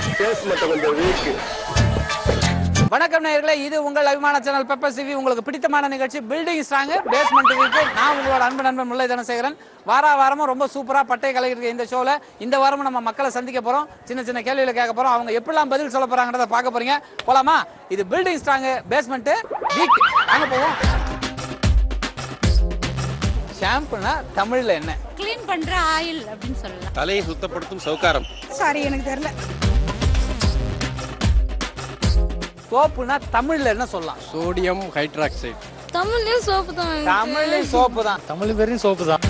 வணக்கம் நேயர்களே இது உங்கள் அபிமான சேனல் பெப்பர் சிவி உங்களுக்கு பிடித்தமான நிகழ்ச்சி பில்டிங் ஸ்ட்ராங் பேஸ்மெண்ட் வீக்கு நான் உங்களோட அன்பு நண்பன் முல்லை தனசேகரன் வார வாரமும் ரொம்ப சூப்பரா பட்டை கலைக்கிற இந்த ஷோல இந்த வாரமும் நம்ம மக்களை சந்திக்க போறோம் சின்ன சின்ன கேள்விகளை கேட்க போறோம் அவங்க எப்படிலாம் பதில் சொல்ல போறாங்கன்றத பார்க்க போறீங்க போலாமா இது பில்டிங் ஸ்ட்ராங் பேஸ்மெண்ட் வீக் அங்க போவோம் ஷாம்புனா தமிழ்ல என்ன க்ளீன் பண்ற ஆயில் அப்படின்னு சொல்லலாம் தலையை சுத்தப்படுத்தும் சவுக்காரம் சாரி எனக்கு தெரியல சோப்புனா தமிழ்ல என்ன சொல்லலாம் சோடியம் ஹைட்ராக்சைடு தமிழ்லயும் சோப்பு தான் தமிழ்லயும் சோப்பு தான் தமிழ் பேரும் சோப்பு தான்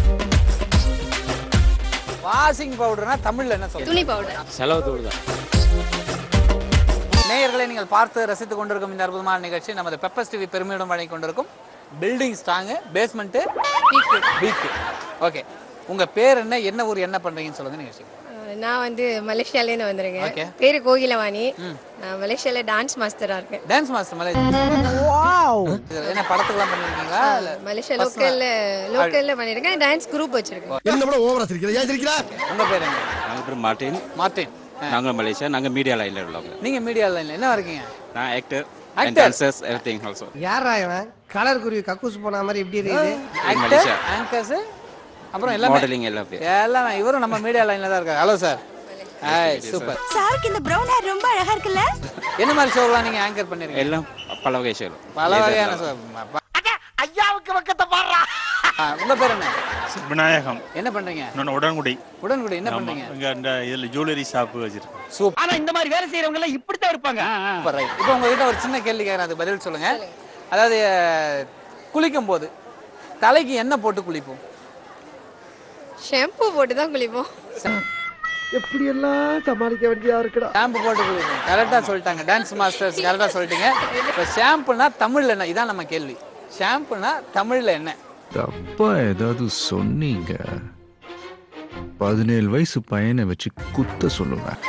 வாஷிங் பவுடர்னா தமிழ்ல என்ன சொல்லலாம் துணி பவுடர் செலவு தூள் தான் நேயர்களை நீங்கள் பார்த்து ரசித்துக் கொண்டிருக்கும் இந்த அற்புதமான நிகழ்ச்சி நமது பெப்பர்ஸ் டிவி பெருமையுடன் வழங்கி கொண்டிருக்கும் building strong basement weak okay உங்க பேர் என்ன என்ன ஊர் என்ன பண்றீங்கன்னு சொல்லுங்க நிகழ்ச்சி நான் வந்து மலேசியாலேருந்து Okay. வந்திருக்கேன் பேரு கோகிலவாணி நான் மலேசியால டான்ஸ் மாஸ்டரா இருக்கேன் டான்ஸ் மாஸ்டர் மலை என்ன படத்துக்குலாம் பண்ணிருக்கீங்களா இல்ல மலேசியா personal- லோக்கல்ல லோக்கல்ல பண்ணிருக்கேன் டான்ஸ் குரூப் வச்சிருக்கேன் என்ன கூட ஓவரா சிரிக்கிற ஏன் சிரிக்கிறா உங்க பேர் என்ன நாங்கள் பேர் மார்டின் மார்டின் ஆ. நாங்கள் மலேசியா நாங்கள் மீடியா லைனில் உள்ளவங்க நீங்க மீடியா லைன்ல என்ன இருக்கீங்க நான் actor Actor. And dancers everything also யாரா இவன் கலர் குருவி கக்கூஸ் போன மாதிரி இப்படி இருக்குது ஆக்டர் மலேசியா. ஆங்கர்ஸ் அப்புறம் எல்லாமே மாடலிங் எல்லாம் பேர் எல்லாம் இவரும் நம்ம மீடியா லைன்ல தான் இருக்காரு ஹலோ சார் ஹாய் சூப்பர் சாருக்கு இந்த ப்ரௌன் ஹேர் ரொம்ப அழகா இருக்குல்ல என்ன மாதிரி ஷோலாம் நீங்க ஆங்கர் பண்ணிருக்கீங்க எல்லாம் பல வகை ஷோ பல வகையான show. ஐயாவுக்கு பக்கத்தை பாடுறா ஆ, உங்க பேர் என்ன விநாயகம் என்ன பண்றீங்க இன்னொன்று உடன்குடி உடன்குடி என்ன ஆமா பண்றீங்க இங்க இந்த இதுல ஜுவல்லரி ஷாப்பு வச்சிருக்கோம் சூப்பர் ஆனா இந்த மாதிரி வேலை செய்யறவங்க எல்லாம் இப்படித்தான் இருப்பாங்க ரைட் இப்போ உங்ககிட்ட ஒரு சின்ன கேள்வி கேட்குறேன் அது பதில் சொல்லுங்க அதாவது அஹ், குளிக்கும் போது தலைக்கு என்ன போட்டு குளிப்போம் ஷாம்பு போட்டு தான் குளிப்போம் எப்படி எல்லாம் சமாளிக்க வேண்டியதா இருக்குடா ஷாம்பு போட்டு குளிப்போம் கரெக்டாக சொல்லிட்டாங்க டான்ஸ் மாஸ்டர்ஸ் கரெக்டாக சொல்லிட்டீங்க இப்போ ஷாம்புனா தமிழ்ல என்ன இதான் நம்ம கேள்வி ஷாம்புனா தமிழ்ல என்ன தப்பா ஏதாவது சொன்னீங்க பதினேழு வயசு பையனை வச்சு குத்த சொல்லுவேன்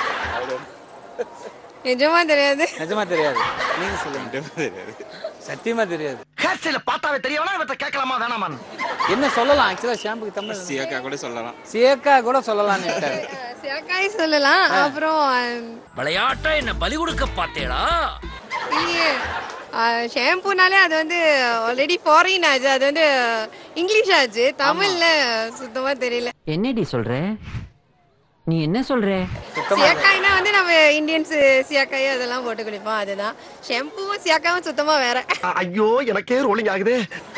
நிஜமா தெரியாது நிஜமா தெரியாது நீங்க சொல்லுங்க சத்தியமா தெரியாது ஹேர் ஸ்டைல பார்த்தாவே தெரியவனா இவற்றை கேட்கலாமா வேணாமா என்ன சொல்லலாம் ஆக்சுவலாக ஷாம்புக்கு தமிழ் சியாக்கா கூட சொல்லலாம் சேக்கா கூட சொல்லலாம்னு விட்டாரு சிவக்காய் சொல்லலாம் அப்புறம் விளையாட்டா என்ன பலி கொடுக்க பார்த்தேடா இல்லையே ஷாம்புனாலே அது வந்து ஆல்ரெடி ஃபாரின் ஆச்சு அது வந்து இங்கிலீஷ் ஆச்சு தமிழ்ல சுத்தமா தெரியல என்னடி சொல்ற நீ என்ன சொல்ற சியக்காய்னா வந்து நம்ம இந்தியன்ஸ் சியக்காய் அதெல்லாம் போட்டு குளிப்போம் அதுதான் ஷாம்புவும் சியக்காவும் சுத்தமா வேற ஐயோ எனக்கே ரோலிங் ஆகுது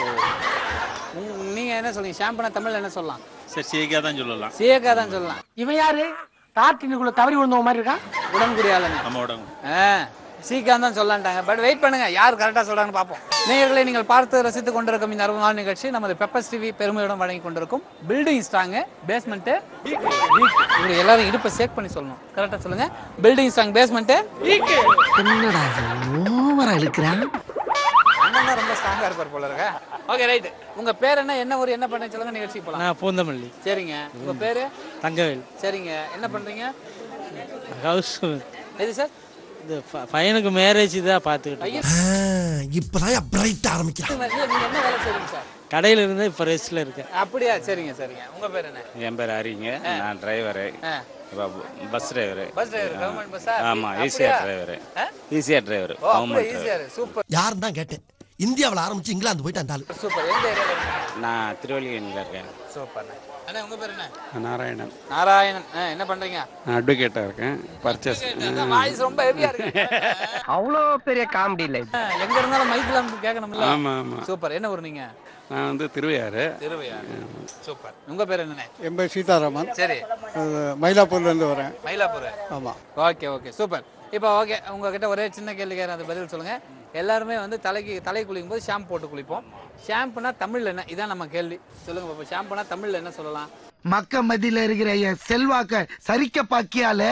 உங்க- நீங்க என்ன சொல்றீங்க ஷாம்புனா தமிழ்ல என்ன சொல்லலாம் சரி சிஏக்கா தான் சொல்லலாம் சேக்கா தான் சொல்லலாம் இவன் யாரு டார்டினுக்குள்ள தவறி விழுந்த மாதிரி இருக்கான் உடன்குடி ஆளுங்க நம்ம உடம்பு ஆ, சீக்கிரம் தான் சொல்லலான்ட்டாங்க பட் வெயிட் பண்ணுங்க யார் கரெக்டாக சொல்றாங்கன்னு பார்ப்போம் நேயர்களை நீங்கள் பார்த்து ரசித்துக் கொண்டிருக்கும் இந்த அறுபது நாள் நிகழ்ச்சி நமது பெப்பர்ஸ் டிவி பெருமையுடன் வழங்கி கொண்டிருக்கும் பில்டிங் ஸ்ட்ராங்கு பேஸ்மெண்ட்டு இப்படி எல்லாரும் இடுப்பை சேக் பண்ணி சொல்லணும் கரெக்டாக சொல்லுங்க பில்டிங் ஸ்ட்ராங் பேஸ்மெண்ட்டு என்னடா ஓவரா இருக்கிறான் அண்ணன் தான் ரொம்ப ஸ்ட்ராங்காக இருப்பார் போல இருக்க ஓகே ரைட் உங்க பேர் என்ன என்ன ஊர் என்ன பண்ண சொல்லுங்க நிகழ்ச்சி போலாம் நான் பூந்தமல்லி சரிங்க உங்க பேரு தங்கவேல் சரிங்க என்ன பண்றீங்க ஹவுஸ் எது சார் இந்த ப- பையனுக்கு மேரேஜ் தான் பார்த்துக்கிட்டு இருக்கேன். இப்பதான் பிரைட் ஆரம்பிக்கிறான் இல்ல, நீங்க என்ன வேலை செய்றீங்க சார் கடையில இருந்து இப்போ ரெஸ்ட்ல இருக்கேன் அப்படியா சரிங்க சரிங்க உங்க பேர் என்ன என் பேர் ஹரிங்க நான் டிரைவரு ஆ. Bus driver bus driver government பஸ்ஸா ஆமா ஈஸியா டிரைவரு ஆ? ஈஸியா டிரைவர் ஓ அப்படியே கவர்மெண்ட் ஈஸியா டிரைவர் இருக்கு சூப்பர் யாருன்னு தான் கேட்டேன் இந்தியாவுல ஆரம்பிச்சு இங்கிலாந்து போயிட்டு அந்த ஆளு சூப்பர் எந்த ஏரியால இருக்கீங்க நான் திருவள்ளிக்கேணியில் இருக்கேன் சூப்பர் அண்ணா உங்க பேர் என்ன நாராயணன் நாராயணன் ஆ, என்ன பண்றீங்க நான் அட்வொகேட்டாக இருக்கேன் பர்ச்சேஸ் வாய்ஸ் ரொம்ப ஹெவியா இருக்கு அவ்வளோ பெரிய காமெடி இல்லை ஆ, எங்க இருந்தாலும் மைக்ல கேட்கணும்ல ஆமா ஆமா சூப்பர் என்ன ஊர் நீங்க நான் வந்து திருவையாறு திருவையார் சூப்பர் உங்க பேர் என்னண்ணே என் பேர் சீதாராமன் சரி மயிலாப்பூர்லேருந்து வரேன் மயிலாப்பூர் ஆமாம் ஓகே ஓகே சூப்பர் இப்போ ஓகே உங்ககிட்ட ஒரே சின்ன கேள்வி கேட்குறேன் அது பதில் சொல்லுங்க எல்லாருமே வந்து தலைக்கு தலை குளிக்கும் போது ஷாம்பு போட்டு குளிப்போம் ஷாம்புனா தமிழ்ல என்ன இதான் நம்ம கேள்வி சொல்லுங்க பாப்பா ஷாம்புனா தமிழ்ல என்ன சொல்லலாம் மக்க மத்தியில இருக்கிற என் செல்வாக்க சரிக்க பாக்கியால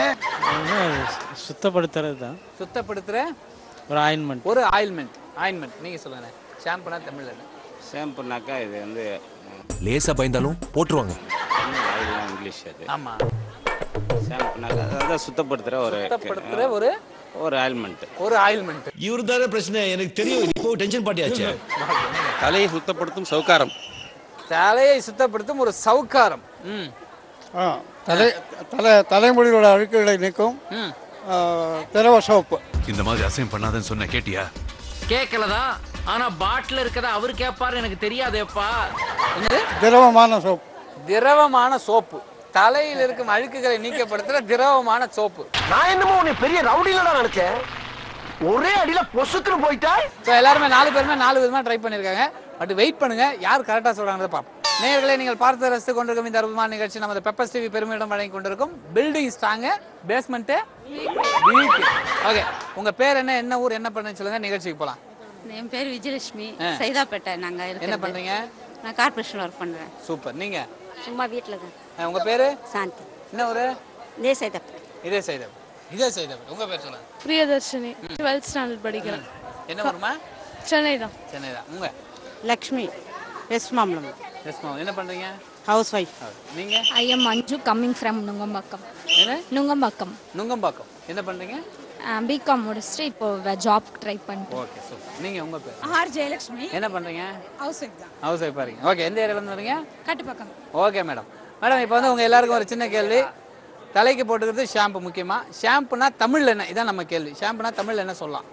சுத்தப்படுத்துறது தான் சுத்தப்படுத்துற ஒரு ஆயின்மெண்ட் ஒரு ஆயில்மெண்ட் ஆயின்மெண்ட் நீங்க சொல்லுங்க ஷாம்புனா தமிழ்ல என்ன ஷாம்புனாக்கா இது வந்து லேசா பயந்தாலும் போட்டுருவாங்க தமிழ் ஆயிலாம் இங்கிலீஷ் அது ஆமா ஷாம்புனாக்கா அதான் சுத்தப்படுத்துகிற ஒரு சுத்தப்படுத்துற ஒரு ஒரு ஆயில்மெண்ட் ஒரு ஆயில்மெண்ட் இவரு தானே பிரச்சனை எனக்கு தெரியும் இப்போ டென்ஷன் பாட்டியாச்சு தலையை சுத்தப்படுத்தும் சவுக்காரம் தலையை சுத்தப்படுத்தும் ஒரு சவுக்காரம் ம் தலை தலை தலைமுடியோட அழுக்குகளை நீக்கும் ம் திரவ சோப்பு இந்த மாதிரி அசையம் பண்ணாதன்னு சொன்ன கேட்டியா கேட்கலதான் ஆனா பாட்டில் இருக்கதா அவர் கேட்பாரு எனக்கு தெரியாதேப்பா என்னது திரவமான சோப்பு திரவமான சோப்பு தலையில் இருக்கும் அழுக்குகளை நீக்கப்படுத்துற திரவமான சோப்பு நான் என்னமோ உன்னை பெரிய ரவுடியில தான் நினைச்சேன் ஒரே அடியில பொசுக்குன்னு போயிட்டா ஸோ எல்லாருமே நாலு பேருமே நாலு விதமாக ட்ரை பண்ணியிருக்காங்க பட் வெயிட் பண்ணுங்க யார் கரெக்டாக சொல்றாங்கன்றத பார்ப்போம் நேயர்களே நீங்கள் பார்த்து ரசித்து கொண்டிருக்கும் இந்த அற்புதமான நிகழ்ச்சி நமது பெப்பர்ஸ் டிவி பெருமையிடம் வழங்கி கொண்டிருக்கும் building strong basement weak okay உங்க பேர் என்ன என்ன ஊர் என்ன பண்ணுன்னு சொல்லுங்க நிகழ்ச்சிக்கு போகலாம் என் பேர் விஜயலட்சுமி ஆ. சைதாப்பேட்டை நாங்க என்ன இருக்கிறது. பண்றீங்க நான் கார்பரேஷன் ஒர்க் பண்றேன் சூப்பர் நீங்க சும்மா வீட்டில் தான் அஹ், உங்க பேரு சாந்தி என்ன ஊரு இதே சைதாப்பேட்டை இதே சைதம் இதே சைதம் உங்க பேர் சொல்லுங்க பிரியதர்ஷினி டுவெல்த் ஸ்டாண்டர்ட் படிக்கிறேன் என்ன ஊருமா சென்னை தான் சென்னை தான் உங்க Lakshmi west Mambalam yes ma'am என்ன பண்றீங்க ஹவுஸ் ஒய்ஃப் நீங்க I am Manju coming from Nungambakkam என்ன நுங்கம்பாக்கம் நுங்கம்பாக்கம் என்ன பண்றீங்க பிகாம் முடிச்சுட்டு இப்போ ஜாப் ட்ரை பண்ணிட்டேன் ஓகே சூப்பர் நீங்க உங்க பேர் ஆர் ஜெயலட்சுமி என்ன பண்றீங்க ஹவுஸ் ஒய்ஃப் தான் ஹவுஸ் ஒய்ஃபா இருக்கீங்க ஓகே எந்த ஏரியால இருந்து வரீங்க கட்டுப்பக்கம் ஓகே மேடம் மேடம் இப்போ வந்து உங்க எல்லாருக்கும் ஒரு சின்ன கேள்வி தலைக்கு போட்டுக்கிறது ஷாம்பு முக்கியமா ஷாம்புனா தமிழ்ல என்ன இதான் நம்ம கேள்வி ஷாம்புனா தமிழ்ல என்ன சொல்லலாம்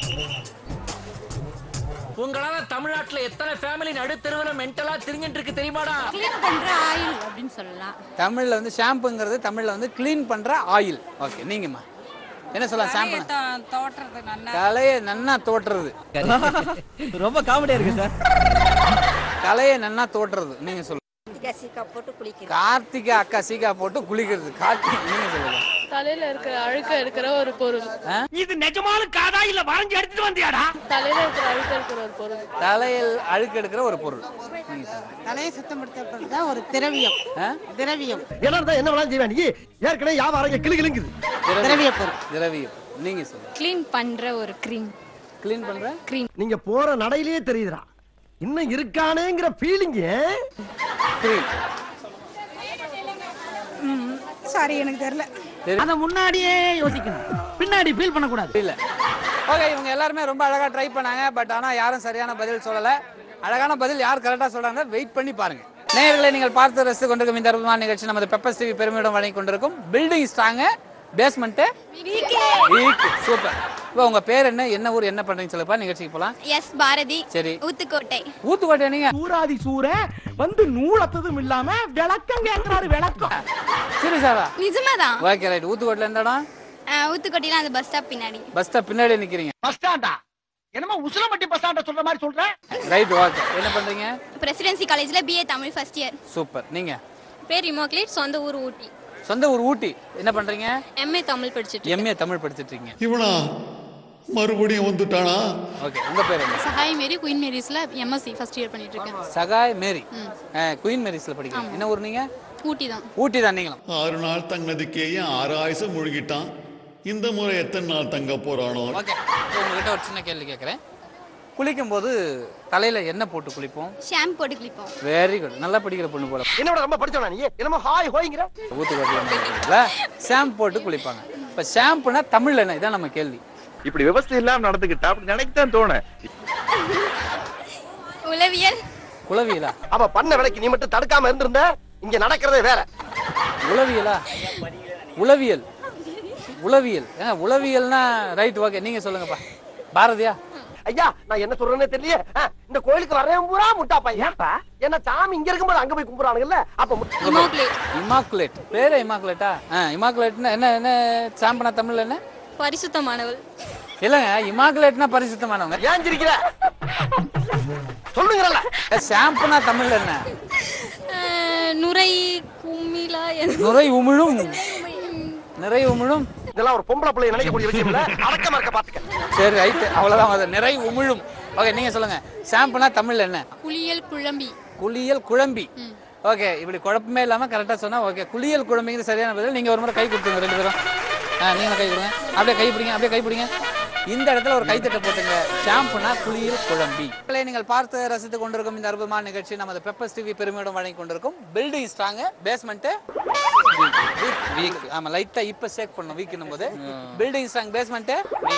உங்களால தமிழ்நாட்டுல எத்தனை ஃபேமிலி நடுத்தெருவுல மென்டலா திரிஞ்சிட்டு இருக்கு தெரியுமாடா க்ளீன் பண்ற ஆயில் அப்படின்னு சொல்லலாம் தமிழ்ல வந்து ஷாம்புங்கிறது தமிழ்ல வந்து க்ளீன் பண்ற ஆயில் ஓகே நீங்கம்மா என்ன சொல்லலாம் ஷாம்பு தோட்டுறது நல்லா தலையை நன்னா தோட்டுறது ரொம்ப காமெடியா இருக்கு சார் தலையை நன்னா தோட்டுறது நீங்க சொல்லுங்க சீக்கா போட்டு குளிக்கிறது கார்த்திகா அக்கா சீக்கா போட்டு குளிக்கிறது கார்த்திக் நீங்க சொல்லுங்க தலையில இருக்கிற அழுக்க இருக்கிற ஒரு பொருள் இது நிஜமான காதா இல்ல வரைஞ்சு எடுத்துட்டு வந்தியாடா தலையில இருக்கிற அழுக்க இருக்கிற ஒரு பொருள் தலையில் அழுக்கு எடுக்கிற ஒரு பொருள் நீங்க சொல்லுங்க தலையை சுத்தப்படுத்துறது தான் ஒரு திரவியம் ஆ? திரவியம் என்ன இருந்தா என்ன வேணாலும் செய்வேன் நீ ஏற்கனவே வியாபாரம் கிளு கிளுங்குது திரவிய பொருள் திரவியம் நீங்க சொல்லுங்க க்ளீன் பண்ற ஒரு க்ரீம் க்ளீன் பண்ற நீங்க போற நடையிலேயே தெரியுதுடா இன்னும் இருக்கானேங்கிற ஃபீலிங் க்ரீம் சாரி எனக்கு தெரியல அத முன்னாடியே யோசிக்கணும் பின்னாடி ஃபீல் பண்ணக்கூடாது இல்ல ஓகே இவங்க எல்லாருமே ரொம்ப அழகா ட்ரை பண்ணாங்க பட் ஆனா யாரும் சரியான பதில் சொல்லல அழகான பதில் யார் கரெக்டா சொல்றாங்க வெயிட் பண்ணி பாருங்க நேயர்களை நீங்கள் பார்த்து ரசித்து கொண்டிருக்கும் இந்த அற்புதமான நிகழ்ச்சி நமது பெப்பர் டிவி பெருமையுடன் வழங்கி கொண்டிருக்கும் building strong basement weak super இப்போ உங்க பேர் என்ன என்ன ஊர் என்ன பண்றீங்கன்னு சொல்லுப்பா நிகழ்ச்சிக்கு போலாம் எஸ் பாரதி சரி ஊத்துக்கோட்டை ஊத்துக்கோட்டை நீங்க சூராதி சூர வந்து நூலத்ததும் இல்லாம விளக்கம் கேட்கிறாரு விளக்கம் சீரியஸாவா நிஜமாதான் ஓகே ரைட் ஊத்துக்கோட்டில் எந்த இடம் ஊத்துக்கோட்டையில அந்த பஸ் ஸ்டாப் பின்னாடி பஸ் ஸ்டாப் பின்னாடி நிக்கிறீங்க பஸ் ஸ்டாண்டா என்னமோ உசிலம்பட்டி பஸ் ஸ்டாண்ட சொல்ற மாதிரி சொல்றேன் ரைட் ஓகே என்ன பண்றீங்க பிரசிடென்சி காலேஜ்ல BA Tamil first year super நீங்க பேர் இமோக்லேட் சொந்த ஊர் ஊட்டி சொந்த ஊர் ஊட்டி என்ன பண்றீங்க எம்ஏ தமிழ் படிச்சுட்டு எம்ஏ தமிழ் படிச்சிட்டு இருக்கீங்க இவனா மறுபடியும் வந்துட்டானா ஓகே உங்க பேர் என்ன சஹாய் மேரி குயின் மேரிஸ்ல எம்எஸ்சி ஃபர்ஸ்ட் இயர் பண்ணிட்டு இருக்கேன் சகாய் மேரி குயின் மேரிஸ்ல படிக்கிறீங்க என்ன ஊர் நீங்க ஊட்டி தான் ஊட்டி தான் நீங்களும் ஆறு நாள் தங்கினதுக்கே ஏன் ஆறு ஆயுசம் முழுகிட்டான் இந்த முறை எத்தனை நாள் தங்க போறானோ ஓகே இப்போ உங்ககிட்ட ஒரு சின்ன கேள்வி கேட்குறேன் குளிக்கும் போது தலையில என்ன போட்டு குளிப்போம் ஷாம்பு போட்டு கிளிப்போம் வெரி குட் நல்லா படிக்கிற பொண்ணு போல என்னோட ரொம்ப படிச்சவனா நீ என்னமோ ஹாய் ஹோய்ங்கிற ஊத்துக்கோட்டில் ஷாம்பு போட்டு குளிப்பாங்க இப்போ ஷாம்புனா தமிழ்ல என்ன இதான் நம்ம கேள்வி இப்படி விவசாயம் இல்லாம நடந்துகிட்டா அப்படி நினைக்கத்தான் தோணும் உளவியல் உளவியலா அவ பண்ண வேலைக்கு நீ மட்டும் தடுக்காம இருந்திருந்த இங்க நடக்கிறதே வேற உளவியலா உளவியல் உளவியல் ஏங்க உளவியல்னா ரைட் ஓகே நீங்க சொல்லுங்கப்பா பாரதியா ஐயா நான் என்ன சொல்றேன்னு தெரியல இந்த கோயிலுக்கு வரேன் பூரா முட்டா பையன் ஏன்னா சாமி இங்க இருக்கும்போது அங்க போய் கும்பிடுறானுங்கல்ல அப்ப முட்டா- இமோக்லேட் இமாக்குலேட் பேரு இமாக்குலேட்டா ஆ இமாக்குலேட்னா என்ன என்ன சாம்பனா தமிழ்ல என்ன பரிசுத்தமானவள் இல்லைங்க இமாக்குலேட்னா பரிசுத்தமானவங்க ஏன் சிரிக்கிற சொல்லுங்கறல ஷாம்புனா தமிழ்ல என்ன நுரை கும்மிலா நுரை உமிழும் நிறை உமிழும் இதெல்லாம் ஒரு பொம்பளை பிள்ளைய நினைக்கக்கூடிய விஷயம் இல்ல அடக்கமா இருக்க பாத்துக்க சரி ரைட் அவ்வளவுதான் அது நிறை உமிழும் ஓகே நீங்க சொல்லுங்க ஷாம்புனா தமிழ்ல என்ன குளியல் குழம்பி குளியல் குழம்பி ஓகே இப்படி குழப்பமே இல்லாம கரெக்டா சொன்னா ஓகே குளியல் குழம்பிங்கிறது சரியான பதில் நீங்க ஒரு முறை கை கொடுத்துங்க ரெண்டு பேரும் ஆ நீங்களும் கை கொடுங்க அப்படியே கை பிடிங்க அப்படியே கை பிடிங்க இந்த இடத்துல ஒரு கைத்தட்டை போட்டுங்க ஷாம்புனா குளியல் குழம்பி மக்களை நீங்கள் பார்த்து ரசித்துக் கொண்டிருக்கும் இந்த அற்புதமான நிகழ்ச்சி நமது பெப்பர்ஸ் டிவி பெருமையுடன் வழங்கி கொண்டிருக்கும் பில்டிங் ஸ்ட்ராங் பேஸ்மெண்ட் வீக் ஆமா லைட்டா இப்ப ஷேக் பண்ணணும் வீக்னும் போது பில்டிங் ஸ்ட்ராங் பேஸ்மெண்ட்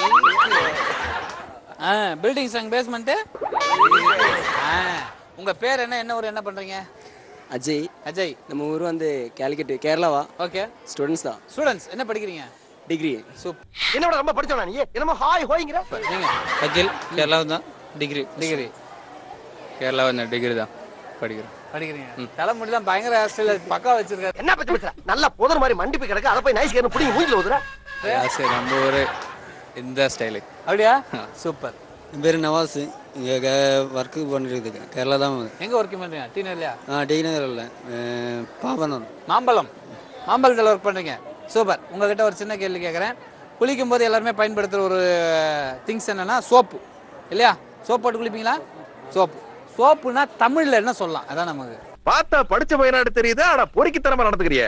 ஆ பில்டிங் ஸ்ட்ராங் பேஸ்மெண்ட் ஆ உங்க பேர் என்ன என்ன ஊர் என்ன பண்றீங்க அஜய் அஜய் நம்ம ஊர் வந்து கேலிக்கட்டு கேரளாவா ஓகே ஸ்டூடெண்ட்ஸ் தான் ஸ்டூடெண்ட்ஸ் என்ன படிக்கிறீங்க டிகிரி சூப்பர் என்னோட ரொம்ப படிச்சவனா நீ என்னமோ ஹாய் ஹோய்ங்கிற நீங்க வக்கீல் கேரளாவில் தான் டிகிரி டிகிரி கேரளா வந்து டிகிரி தான் படிக்கிறேன் படிக்கிறீங்க தலைமுடிலாம் பயங்கர ஹேர் ஸ்டைல் பக்கா வச்சிருக்காரு என்ன பத்தி பேசுற நல்லா புதர் மாதிரி மண்டி போய் கிடக்கு அதை போய் நைஸ் கேர்னு புடிங்கி மூஞ்சில ஊதுற சரி நம்ம ஒரு இந்த ஸ்டைலு அப்படியா சூப்பர் என் பேர் நவாஸ் இங்கே ஒர்க்கு பண்ணிட்டு இருக்கேன் கேரளா தான் எங்க ஒர்க் பண்றீங்க டீ நகர்லையா ஆ டிகிரி நகர் இல்லை பாபனம் மாம்பழம் மாம்பழத்தில் ஒர்க் பண்றீங்க சூப்பர் உங்ககிட்ட ஒரு சின்ன கேள்வி கேட்குறேன் குளிக்கும் போது எல்லாருமே பயன்படுத்துகிற ஒரு திங்ஸ் என்னன்னா சோப்பு இல்லையா சோப் போட்டு குளிப்பீங்களா சோப்பு சோப்புனா தமிழ்ல என்ன சொல்லலாம் அதான் நமக்கு பார்த்தா படிச்ச பையனாடு தெரியுது ஆனா பொறுக்கித்தனமா நடந்துக்கிறிய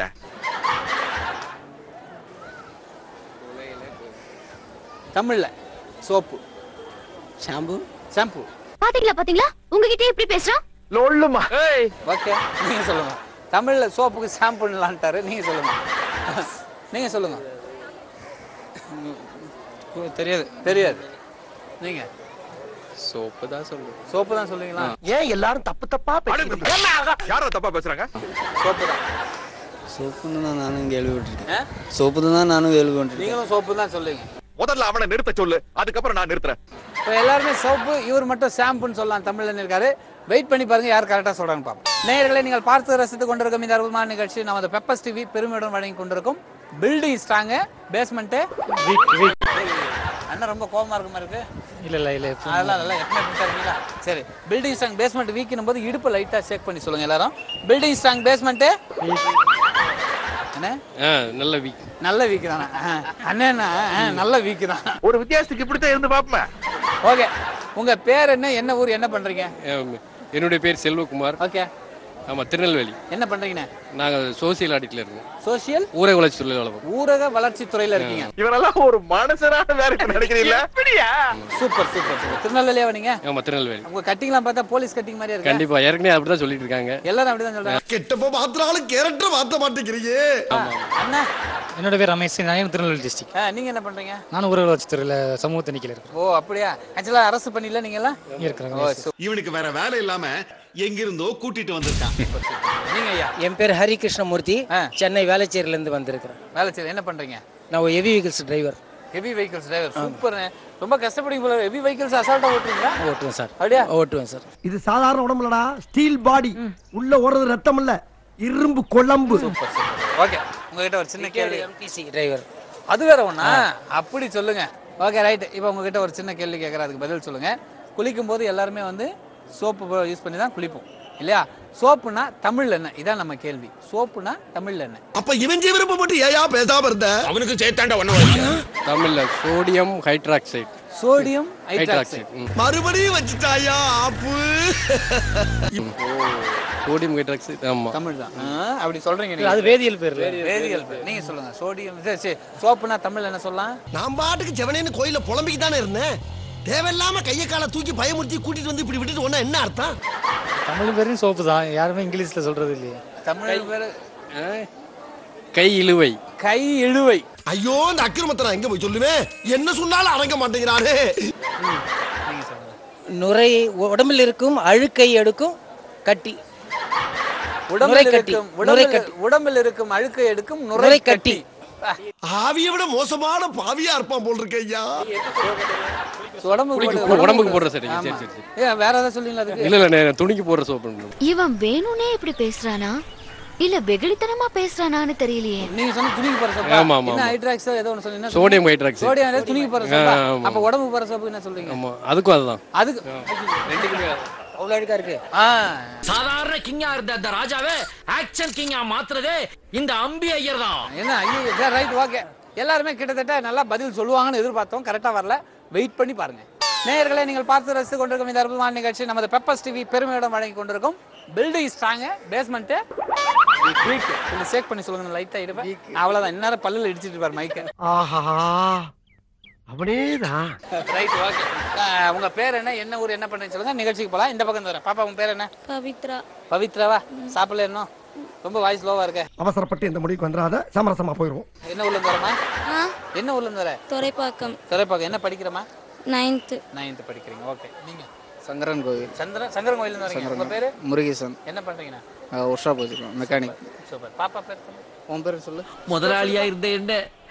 தமிழ்ல சோப்பு ஷாம்பு ஷாம்பு பாத்தீங்களா பாத்தீங்களா உங்ககிட்ட எப்படி பேசுறான் லொல்லுமா ஓகே நீங்க சொல்லுங்க தமிழ்ல சோப்புக்கு ஷாம்புலான்ட்டாரு நீங்க சொல்லுங்க நீங்க சொல்லுங்க தெரியாது தெரியாது நீங்க சோப்பு தான் சொல்லுவேன் சோப்பு தான் சொல்லுவீங்களா ஏன் எல்லாரும் தப்பு தப்பா பேசுறீங்க யாரோ தப்பா பேசுறாங்க சோப்பு தான் சோப்புன்னு தான் நானும் கேள்விப்பட்டிருக்கேன் சோப்பு தான் நானும் கேள்விப்பட்டிருக்கேன் நீங்களும் சோப்பு தான் சொல்லுவீங்க முதல்ல அவனை நிறுத்த சொல்லு அதுக்கப்புறம் நான் நிறுத்துறேன் இப்போ எல்லாருமே சோப்பு இவர் மட்டும் ஷாம்புன்னு சொல்லலாம் தமிழ்ல இருக்காரு வெயிட் பண்ணி பாருங்க யார் கரெக்டாக சொல்றாங்க பார்ப்போம் நேயர்களை நீங்கள் பார்த்து ரசித்து கொண்டிருக்கும் இந்த அற்புதமான நிகழ்ச்சி நமது பெப்பர்ஸ் டிவி பெருமையுடன் வழங்கி கொண்டிருக்கும் பில்டிங் ஸ்ட்ராங்கு பேஸ்மெண்ட்டு அண்ணன் ரொம்ப கோபமா இருக்க மாதிரி இருக்கு இல்ல இல்ல இல்ல அதெல்லாம் நல்லா எப்பவுமே இப்படி தான் இருக்கீங்களா சரி பில்டிங் ஸ்ட்ராங் பேஸ்மெண்ட் வீக்கினும் போது இடுப்பு லைட்டாக செக் பண்ணி சொல்லுங்க எல்லாரும் பில்டிங் ஸ்ட்ராங் பேஸ்மெண்ட்டு என்ன நல்ல வீக் நல்ல வீக் தானே அண்ணன் நல்ல வீக் தான் ஒரு வித்தியாசத்துக்கு இப்படித்தான் இருந்து பாப்பேன் ஓகே உங்க பேர் என்ன என்ன ஊர் என்ன பண்றீங்க என்னுடைய பேர் செல்வகுமார் ஓகே ஆமா திருநெல்வேலி என்ன பண்றீங்கண்ணே நாங்கள் சோசியல் ஆடிட்டில் இருக்கோம் சோசியல் ஊரக வளர்ச்சி தொழிலாளர் ஊரக வளர்ச்சி துறையில இருக்கீங்க இவரெல்லாம் ஒரு மனுஷனான வேலைக்கு நினைக்கிறீங்களா எப்படியா சூப்பர் சூப்பர் சூப்பர் திருநெல்வேலியா நீங்க ஆமா திருநெல்வேலி உங்க கட்டிங்லாம் பார்த்தா போலீஸ் கட்டிங் மாதிரியா இருக்கு கண்டிப்பா ஏற்கனவே அப்படிதான் சொல்லிட்டு இருக்காங்க எல்லாரும் அப்படிதான் சொல்றாங்க கெட்டப்ப மாத்திராலும் கேரக்டர் மாத்த மாட்டேங்கிறீங்க அண்ணா என்னோட பேர் ரமேஷ் நான் திருநெல்வேலி டிஸ்ட்ரிக்ட் ஆ, நீங்க என்ன பண்றீங்க நானும் ஊரக வளர்ச்சித்துறையில் சமூக தணிக்கையில் இருக்கேன் ஓ அப்படியா ஆக்சுவலா அரசு பண்ணில நீங்க எல்லாம் இங்க இருக்கிறேன் ஓ, சூ- இவனுக்கு வேற வேலை இல்லாம எங்கிருந்தோ கூட்டிட்டு வந்திருக்கான் நீங்க ஐயா என் பேர் ஹரி கிருஷ்ணமூர்த்தி சென்னை வேளச்சேரியில இருந்து வந்திருக்கிறேன் வேலை செய்ய என்ன பண்றீங்க நான் ஒரு heavy vehicles driver heavy vehicles driver super ரொம்ப கஷ்டப்படுங்க போல ஹெவி வெஹிக்கிள்ஸ் அசால்ட்டா ஓட்டுறீங்களா ஓட்டுவேன் சார் அப்படியா ஓட்டுவேன் சார் இது சாதாரண உடம்புலடா ஸ்டீல் பாடி உள்ள ஓடுறது ரத்தம் இல்ல இரும்பு குழம்பு ஓகே உங்ககிட்ட ஒரு சின்ன கேள்வி எம்டிசி டிரைவர் அது வேற ஒண்ணா அப்படி சொல்லுங்க ஓகே ரைட் இப்போ உங்ககிட்ட ஒரு சின்ன கேள்வி கேட்குறேன் அதுக்கு பதில் சொல்லுங்க குளிக்கும் போது எல்லாருமே வந்து சோப்பு யூஸ் பண்ணி தான் குளிப்போம் இல்லையா சோப்புனா தமிழ்ல என்ன இதான் நம்ம கேள்வி சோப்புனா தமிழ்ல என்ன அப்ப இவன் விருப்பம் மட்டும் ஏயா பேசாம இருந்த அவனுக்கு சேர்த்தாண்ட ஒண்ணு தமிழ்ல சோடியம் ஹைட்ராக்சைடு சோடியம் ஹைட்ராக்சைடு மறுபடியும் வச்சுட்டாயா ஆப்பு சோடியம் ஹைட்ராக்சைடு ஆமா தமிழ் தான் அப்படி சொல்றீங்க நீங்க அது வேதியியல் பேர் வேதியியல் பேர் நீங்க சொல்லுங்க சோடியம் சரி, சரி சோப்புனா தமிழ்ல என்ன சொல்லலாம் நான் பாட்டுக்கு செவனேன்னு கோயில புலம்பிக்கு தானே இருந்தேன் தேவையில்லாம கைய காலை தூக்கி பயமுறுத்தி கூட்டிட்டு வந்து இப்படி விட்டுட்டு ஒண்ணா என்ன அர்த்தம் தமிழ் பேரும் சோப்பு தான் யாருமே இங்கிலீஷ்ல சொல்றது இல்லையே தமிழ் பேர் கை இழுவை கை இழுவை ஐயோ இந்த அக்கிரமத்தை நான் எங்க போய் சொல்லுவேன் என்ன சொன்னாலும் அடங்க மாட்டேங்கிறாரு நுரை உடம்பில் இருக்கும் அழுக்கை எடுக்கும் கட்டி உடம்பில் நுரைக்கட்டி. இருக்கும் உடம்பில் நுரைக்கட்டி. உடம்பில் இருக்கும் அழுக்கை எடுக்கும் நுரை நுரைக்கட்டி. கட்டி ஆவியை விட மோசமான பாவியா இருப்பான் போல் இருக்க ஐயா உடம்புக்கு குளிக்கு- போடுற- உடம்புக்கு போடுற சரி, ஆமா. சரி, சரி, சரி. ஏன் வேற ஏதாவது சொல்லுங்களா அதுக்கு இல்ல இல்ல நான் துணிக்கு போடுற சோப்பு இவன் வேணும்னே இப்படி பேசுறானா இல்ல வெகுளித்தனமா பேசுறானான்னு தெரியலையே நீங்க சொன்ன துணிக்கு போற சோப்பு ஆமா, ஆமா, என்ன ஆமா. ஹைட்ராக்ஸ் ஏதோ ஒன்று சொன்னீங்க சோடியம் ஹைட்ராக்சைடு. சோடியம் ஹைட்ராக்ஸ் துணிக்கு போற ஆ, சோப்பு ஆமா. அப்ப உடம்புக்கு போற சோப்பு என்ன சொல்றீங்க ஆமா அதுக்கும் அதுதான் அதுக்கு ரெண்டுக்குமே அவ்வளோ அழுக்கா இருக்கு ஆ சாதாரண கிங்கா இருந்த அந்த ராஜாவே ஆக்ஷன் கிங்கா மாத்துறதே இந்த அம்பி ஐயர் தான் என்ன ஐயோ ரைட் ஓகே எல்லாருமே கிட்டத்தட்ட நல்லா பதில் சொல்லுவாங்கன்னு எதிர்பார்த்தோம் கரெக்டா வரல வெயிட் பண்ணி பாருங்க நேயர்களை நீங்கள் பார்த்து ரசித்து கொண்டிருக்கும் இந்த அற்புதமான நிகழ்ச்சி நமது பெப்பர்ஸ் டிவி பெருமையுடன் வழங்கி கொண்டிருக்கும் பில்டிங் ஸ்ட்ராங்கு பேஸ்மெண்ட்டு கொஞ்சம் சேக் பண்ணி சொல்லுங்க லைட்டா இருப்பேன் அவ்வளவுதான் இந்நேரம் பல்லுல இடிச்சிட்டு பாரு மைக்க ஆஹா அப்படியேதான் ரைட் ஓகே உங்க பேர் என்ன என்ன ஊர் என்ன பண்றீங்க சொல்லுங்க நிகழ்ச்சிக்கு போலாம் இந்த பக்கம் வரேன் பாப்பா உங்க பேர் என்ன பவித்ரா பவித்ராவா சாப்பிடல இன்னும் ரொம்ப வாய்ஸ் லோவா இருக்க அவசரப்பட்டு இந்த முடிவுக்கு வந்துடாத சமரசமா போயிருவோம் என்ன ஊர்ல இருந்து வரமா என்ன ஊர்ல இருந்து வர துறைப்பாக்கம் துறைப்பாக்கம் என்ன படிக்கிறமா நைன்த்து நைன்த் படிக்கிறீங்க ஓகே நீங்க சங்கரன் கோவில் சந்திரன் சங்கரன் கோயில்ல இருந்து வரீங்க உங்க பேரு முருகேசன் என்ன பண்றீங்கண்ணா ஒர்க் ஷாப் வச்சுருக்கோம் மெக்கானிக் சூப்பர் பாப்பா பேர் சொல்லு. உன் பேர் சொல்லு முதலாளியா இருந்த என்ன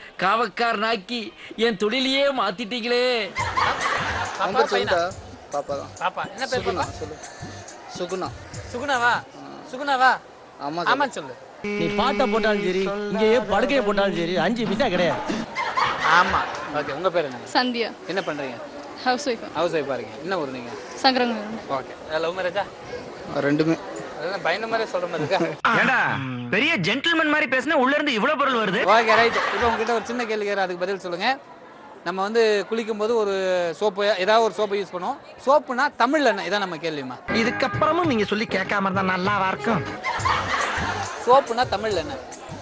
காவக்கார் நாக்கி என் தொழிலையே மாத்திட்டீங்களே பாப்பா பையனா? பாப்பா தான் பாப்பா என்ன பேர் பாப்பா சொல்லு சுகுணா சுகுணாவா சுகுணாவா ஆமா ஆமா சொல்லு நீ பாட்டை போட்டாலும் சரி இங்கேயே படுக்கையை போட்டாலும் சரி அஞ்சு பைசா கிடையாது ஆமா ஓகே உங்க பேர் என்ன சந்தியா என்ன பண்றீங்க ஹவுஸ் ஒய்ஃபா ஹவுஸ் ஒய்ஃபா இருக்கீங்க என்ன ஊர் நீங்க சங்கரங்க ஓகே லவ் மேரேஜா ரெண்டுமே அதெல்லாம் பயந்த மாதிரி சொல்ற மாதிரி இருக்கா ஏண்டா பெரிய ஜென்டில்மேன் மாதிரி பேசினா உள்ள இருந்து இவ்வளவு பொருள் வருது ஓகே ரைட் இப்போ உங்ககிட்ட ஒரு சின்ன கேள்வி கேட்குறேன் அதுக்கு பதில் சொல்லுங்க நம்ம வந்து குளிக்கும் போது ஒரு சோப்பு ஏதாவது ஒரு சோப்பை யூஸ் பண்ணுவோம் சோப்புனா தமிழ்ல என்ன இதான் நம்ம கேள்விமா இதுக்கப்புறமும் நீங்க சொல்லி கேட்காம இருந்தா நல்லாவா இருக்கும் சோப்புனா தமிழ்ல என்ன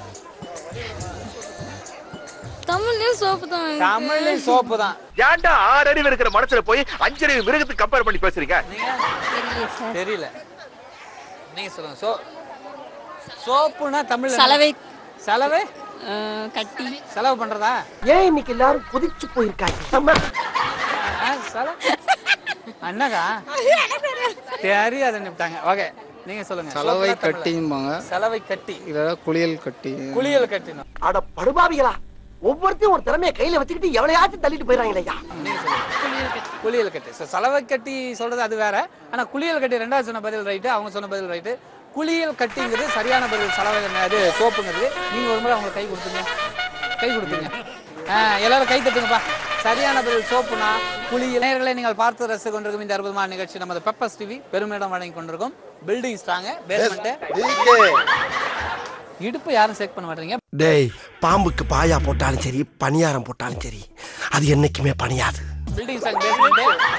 தமிழ்லயும் சோப்பு தான் தமிழ்லயும் சோப்பு தான் ஏன்டா ஆறு அறிவு இருக்கிற மனசுல போய் அஞ்சு அறிவு மிருகத்துக்கு கம்பேர் பண்ணி பேசுறீங்க தெரியல நீங்க சொல்லுங்க சோ சோப்புனா தமிழ்ல சலவை. சலவை கட்டி செலவு பண்றதா ஏன் இன்னைக்கு எல்லாரும் கொதிச்சு போயிருக்காங்க ஆ, செலவு அண்ணகா தெரியாது நிப்பிட்டாங்க ஓகே நீங்க சொல்லுங்க சலவை சோப்புனா தமிழ்ல. கட்டிம்பாங்க சலவை கட்டி இல்லைன்னா குளியல் கட்டி குளியல் கட்டினோம் அட படுபாவிகளா ஒவ்வொருத்தையும் ஒரு திறமையை கையில வச்சுக்கிட்டு எவளையாச்சும் தள்ளிட்டு போயிடறாங்களையா நீங்க சொல்லுங்க குளியல் கட்டி ஸோ சலவை கட்டி சொல்றது அது வேற ஆனா குளியல் கட்டி ரெண்டாவது சொன்ன பதில் ரைட்டு அவங்க சொன்ன பதில் ரைட்டு குளியல் கட்டிங்கிறது சரியான பதில் சலவை அது சோப்புங்கிறது நீங்க ஒரு முறை அவங்க கை கொடுத்துங்க கை கொடுத்துங்க ஆ, எல்லாரும் கை தட்டுங்கப்பா சரியான பதில் சோப்புனா குளியல் நேயர்களை நீங்கள் பார்த்து ரசித்து கொண்டிருக்கும் இந்த அற்புதமான நிகழ்ச்சி நமது பெப்பர்ஸ் டிவி பெருமிடம் வழங்கி கொண்டிருக்கும் பில்டிங் ஸ்ட்ராங் பேஸ்மெண்ட் இடுப்பு யாரும் செக் பண்ண மாட்டீங்க டேய் பாம்புக்கு பாயா போட்டாலும் சரி பணியாரம் போட்டாலும் சரி அது என்னைக்குமே பணியாது பில்டிங் ஸ்ட்ராங் பேஸ்மெண்ட்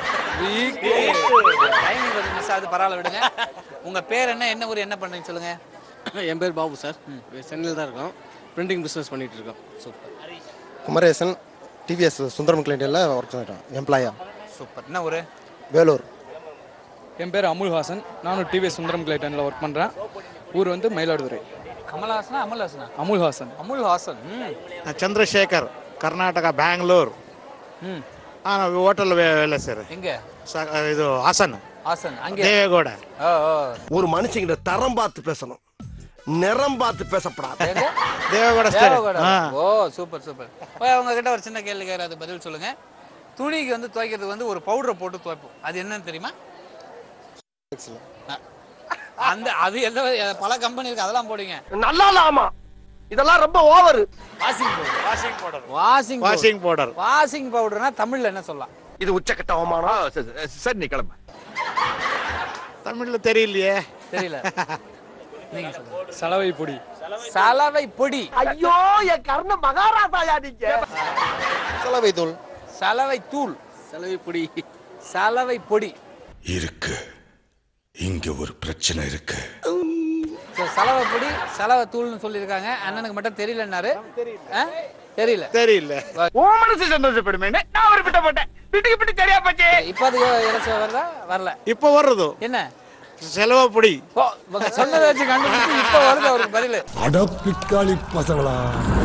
டைமிங் கொஞ்சம் மிஸ் ஆகுது பரவாயில்ல விடுங்க உங்க பேர் என்ன என்ன ஊர் என்ன பண்றீங்க சொல்லுங்க என் பேர் பாபு சார் சென்னையில் தான் இருக்கோம் பிரிண்டிங் பிஸ்னஸ் பண்ணிட்டு இருக்கோம் சூப்பர் குமரேசன் டிவிஎஸ் சுந்தரம் கிளைண்டில் ஒர்க் பண்ணிட்டோம் எம்ப்ளாயா சூப்பர் என்ன ஊரு வேலூர் என் பேர் அமுல்ஹாசன் நானும் டிவிஎஸ் சுந்தரம் கிளைட்டனில் ஒர்க் பண்ணுறேன் ஊர் வந்து மயிலாடுதுறை கமல்ஹாசனா அமல்ஹாசனா அமுல்ஹாசன் அமுல் ஹாசன் ம் ಚಂದ್ರಶೇಖರ್ ಕರ್ನಾಟಕ ಬ್ಯಾಂಗ್ಳೂರ್ ம் ನಾನು ಹೋಟೆಲ್ ವೇಲೆ ಸರ್ எங்க ಇದು ಹಾಸನ್ ஹாசன் அங்கே ದೇವೇಗೌಡ ஓ ஓ ஒரு மனுஷங்கிட்ட தரம் பார்த்து பேசணும் நிறம் பார்த்து பேசப்படாது எங்க? ದೇವೇಗೌಡ தேவகோடா. ஆ. ஓ சூப்பர் சூப்பர் ஓ உங்க கிட்ட ஒரு சின்ன கேள்வி கேட்குற அது பதில் சொல்லுங்க துணிக்கு வந்து துவைக்கிறதுக்கு வந்து ஒரு பவுடரை போட்டு துவைப்போம் அது என்னன்னு தெரியுமா அ- அந்த அது எந்த பல கம்பெனி இருக்கு அதெல்லாம் போடுங்க நல்லா ஆமா இதெல்லாம் ரொம்ப over washing powder washing powder washing washing powder washing பவுடர்னா தமிழ்ல என்ன சொல்லலாம் இது உச்சக்கட்ட அவமானம் சரி நீ கிளம்பு ತಮಿಳ್ ತೆರೀಲಿಯೇ தெரியல நீங்க சொல்லுங்க சலவை பொடி சலவை பொடி ஐயோ என் கர்ண மகாராஜாயா நீங்க சலவை தூள் சலவை தூள் சலவை பொடி சலவை பொடி இருக்கு இங்க ஒரு பிரச்சனை இருக்கு So, சலவை பொடி சலவை தூள்னு சொல்லியிருக்காங்க அண்ணனுக்கு மட்டும் தெரியலன்னாரு ஆ? தெரியல தெரியல ஓ மனசு சந்தோஷப்படுமே நான் ஒரு பிட்ட போட்டேன் பிட்டுக்கு பிட்டு சரியா போச்சு இப்போ அது இலட்சம் வருதா வரல இப்போ வர்றது என்ன செலவ பொடி ஓ, இவங்க சொன்னதை வச்சு கண்டுபிடிச்சு இப்போ வருது அவருக்கு பதில் அடப்பிக்காளி பசங்களா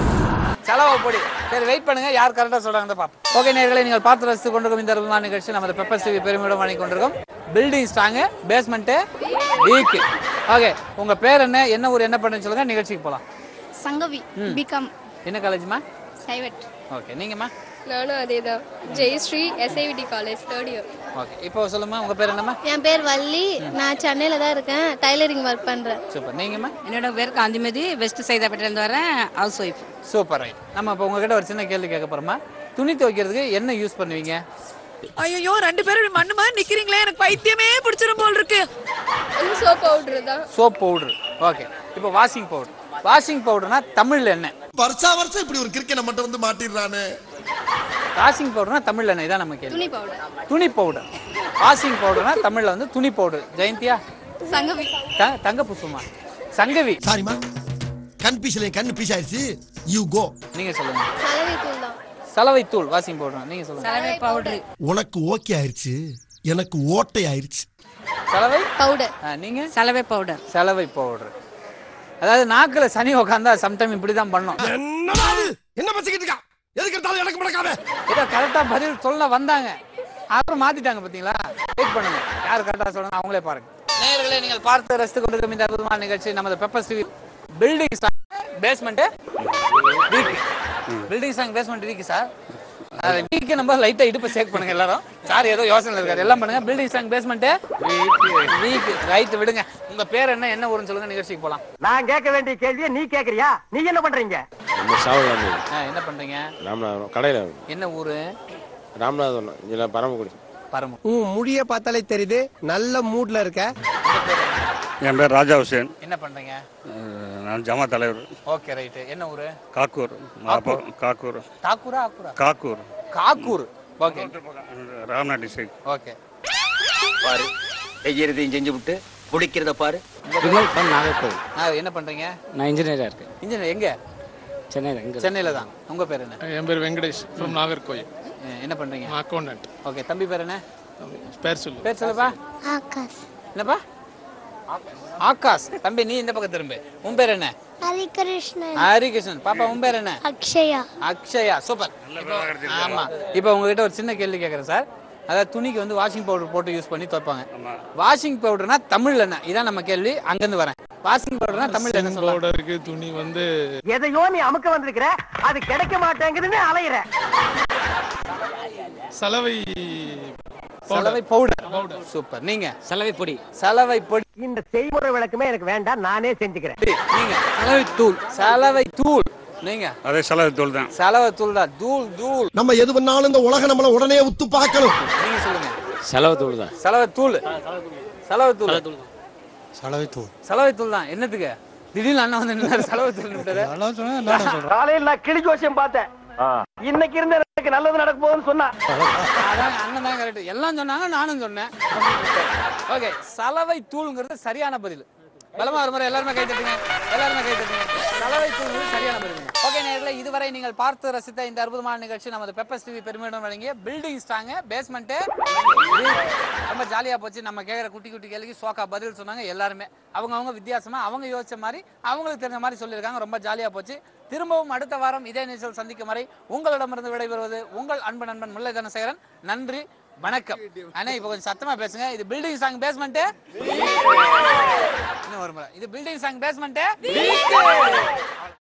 செலவு பொடி சரி வெயிட் பண்ணுங்க யார் கரெக்டாக சொல்றாங்க பார்ப்போம் ஓகே நேர்களை நீங்கள் பார்த்து ரசித்து கொண்டிருக்கும் இந்த அற்புதமான நிகழ்ச்சி நமது பெப்பர் டிவி பெருமையுடன் வழங்கி கொண்டிருக்கோம் building strong basement weak okay உங்க பேர் என்ன என்ன ஊர் என்ன பண்ணுன்னு சொல்லுங்க நிகழ்ச்சிக்கு போகலாம் சங்கவி ம். பிகாம் என்ன காலேஜ்மா சைவட் ஓகே நீங்கம்மா நானும் அதே தான் Jayashree SIVT college third year okay இப்போ சொல்லுமா உங்க பேர் என்னம்மா என் பேர் வள்ளி நான் சென்னையில் தான் இருக்கேன் டைலரிங் ஒர்க் பண்ணுறேன் சூப்பர் நீங்கம்மா என்னோட பேர் காந்திமதி வெஸ்ட் சைதாப்பேட்டிலேருந்து வரேன் ஹவுஸ் ஒய்ஃப் சூப்பர் ரைட் நம்ம இப்போ உங்ககிட்ட ஒரு சின்ன கேள்வி கேட்க போறோமா துணி துவைக்கிறதுக்கு என்ன யூஸ் பண்ணுவீங்க ஐயோ ரெண்டு பேரும் இப்படி மண்ணு மாதிரி நிக்கிறீங்களே எனக்கு பைத்தியமே பிடிச்சிரும் போல் இருக்கு சோப் பவுடர் தான் சோப் பவுடர் ஓகே இப்போ வாஷிங் பவுடர் வாஷிங் பவுடர்னா தமிழ்ல என்ன வருஷா வருஷம் இப்படி ஒரு கிரிக்கெட் மட்டும் வந்து மாட்டிடுறானே வாஷிங் பவுடர்னா தமிழ்ல என்ன இதான் நம்ம கேள்வி துணி பவுடர் துணி பவுடர் வாஷிங் பவுடர்னா தமிழ்ல வந்து துணி பவுடர் ஜெயந்தியா சங்கவி த- தங்க புஷ்பமா சங்கவி சாரிமா கண் பீசல கண் பீஸ் ஆயிடுச்சு யூ கோ நீங்க சொல்லுங்க சலவை தூள் தான் சலவை தூள் வாஷிங் பவுடர் நீங்க சொல்லுங்க சலவை பவுடர் உனக்கு ஓகே ஆயிருச்சு எனக்கு ஓட்டை ஆயிருச்சு சலவை பவுடர் ஆ, நீங்க சலவை பவுடர் சலவை பவுடர் அதாவது நாக்குல சனி உட்காந்தா சம்டைம் இப்படி தான் பண்ணும் என்னடா இது? என்ன பச்சிக்கிட்டு இருக்கா எதுக்கு எடுத்தாலும் எனக்கு முடக்காம ஏதோ கரெக்டா பதில் சொல்ல வந்தாங்க அப்புறம் மாத்திட்டாங்க பாத்தீங்களா வெயிட் பண்ணுங்க யார் கரெக்டா சொல்றாங்க அவங்களே பாருங்க நேயர்களே நீங்கள் பார்த்து ரசித்து கொண்டிருக்கும் இந்த அற்புதமான நிகழ்ச்சி நமது Pepper TV building basement weak building song basement weak sir weak நம்ம லைட்டா இடுப்பு சேக் பண்ணுங்க எல்லாரும் சார் ஏதோ யோசனை இருக்காரு எல்லாம் பண்ணுங்க building song basement weak right விடுங்க உங்க பேர் என்ன என்ன ஊருன்னு சொல்லுங்க நிகழ்ச்சிக்கு போலாம் நான் கேட்க வேண்டிய கேள்வியை நீ கேக்குறியா நீ என்ன பண்றீங்க நம்ம சாவகாமி ஆ, என்ன பண்றீங்க ராமநாதபுரம் கடையில் என்ன ஊரு ராமநாதபுரம் இல்லை பரமக்குடி பரம உன் முடிய பார்த்தாலே தெரியுது நல்ல மூட்ல இருக்க என் பேர் ராஜா ஹுசேன் என்ன பண்றீங்க அஹ், நான் ஜமா தலைவர் ஓகே ரைட் என்ன ஊரு காக்கூர் அப்போ காக்கூர் தாக்கூரா ஆக்கூரா Kakkur Kakkur okay Ramnad district okay பாரு செய்யறதையும் செஞ்சு விட்டு பிடிக்கிறத பாரு விமல் ஃப்ரம் நாகர்கோவில் ஆ என்ன பண்றீங்க நான் இன்ஜினியராக இருக்கேன் இன்ஜினியர் எங்க சென்னையில் எங்கே சென்னையில தான் உங்க பேர் என்ன என் பேர் வெங்கடேஷ் ஃப்ரம் நாகர்கோயில் அஹ், என்ன பண்றீங்க அக்கௌண்டன்ட் ஓகே தம்பி பேர் என்ன பேர் சொல்லு பேர் சொல்லுப்பா ஆகாஷ் என்னப்பா ஆகாஷ் தம்பி நீ இந்த பக்கம் திரும்ப உன் பேர் என்ன ஹரிகிருஷ்ணன் ஹரிகிருஷ்ணன் பாப்பா உன் பேர் என்ன அக்ஷயா அக்ஷயா சூப்பர் ஆமா இப்போ உங்ககிட்ட ஒரு சின்ன கேள்வி கேட்குறேன் சார் அதாவது துணிக்கு வந்து வாஷிங் பவுடர் போட்டு யூஸ் பண்ணி துவைப்பாங்க வாஷிங் பவுடர்னா தமிழ்ல என்ன இதான் நம்ம கேள்வி அங்கிருந்து வரேன் வாஷிங் பவுடர்னா தமிழ்ல என்ன சொல்லலாம் பவுடருக்கு துணி வந்து எதையோ நீ அமுக்க வந்திருக்கிற அது கிடைக்க மாட்டேங்குதுன்னு அலையிற சலவை சலவை பவுடர் சூப்பர் நீங்க சலவை பொடி சலவை பொடி இந்த செய்முறை விளக்கமே எனக்கு வேண்டாம் நானே செஞ்சுக்கிறேன் நீங்க சலவை தூள் சலவை தூள் நீங்க அதே செலவு தோல் தான் சலவை தூள் தான் தூள் தூள் நம்ம எது பண்ணாலும் இந்த உலகம் நம்மள உடனே உத்து பார்க்கணும் நீங்க சொல்லுங்க செலவு தூள் தான் சலவை தூள் சலவை தூள் சலவை தூள் சலவை தூள் தான் என்னத்துக்கு திடீர்னு அண்ணன் வந்து நின்னாரு சலவை தூள் நின்றாரு காலையில் நான் கிளி ஜோசியம் பார்த்தேன் இன்னைக்கு இருந்து எனக்கு நல்லது நடக்க போகுதுன்னு சொன்னா அதான் அண்ணன் தான் கரெக்ட் எல்லாம் சொன்னாங்க நானும் சொன்னேன் ஓகே சலவை தூள்ங்கிறது சரியான பதில் பலமா ஒரு முறை எல்லாருமே கை தட்டுங்க எல்லாருமே கை தட்டுங்க சலவை தூள்ங்கிறது சரியான பதில் ஓகே நேர்களே இதுவரை நீங்கள் பார்த்து ரசித்த இந்த அற்புதமான நிகழ்ச்சி நமது பெப்பர்ஸ் டிவி பெருமையுடன் வழங்கிய பில்டிங் ஸ்ட்ராங் பேஸ்மெண்ட்டு ரொம்ப ஜாலியா போச்சு நம்ம கேட்குற குட்டி குட்டி கேள்விக்கு சோக்கா பதில் சொன்னாங்க எல்லாருமே அவங்க அவங்க வித்தியாசமா அவங்க யோசிச்ச மாதிரி அவங்களுக்கு தெரிஞ்ச மாதிரி சொல்லியிருக்காங்க ரொம்ப ஜாலியா போச்சு திரும்பவும் அடுத்த வாரம் இதே நிகழ்ச்சியில் சந்திக்கும் வரை உங்களிடமிருந்து விடைபெறுவது உங்கள் அன்பு நண்பன் முல்லை தனசேகரன் நன்றி வணக்கம் அண்ணா இப்போ கொஞ்சம் சத்தமா பேசுங்க இது பில்டிங் சாங் பேஸ்மெண்ட் இன்னும் ஒரு முறை இது பில்டிங் சாங் பேஸ்மெண்ட்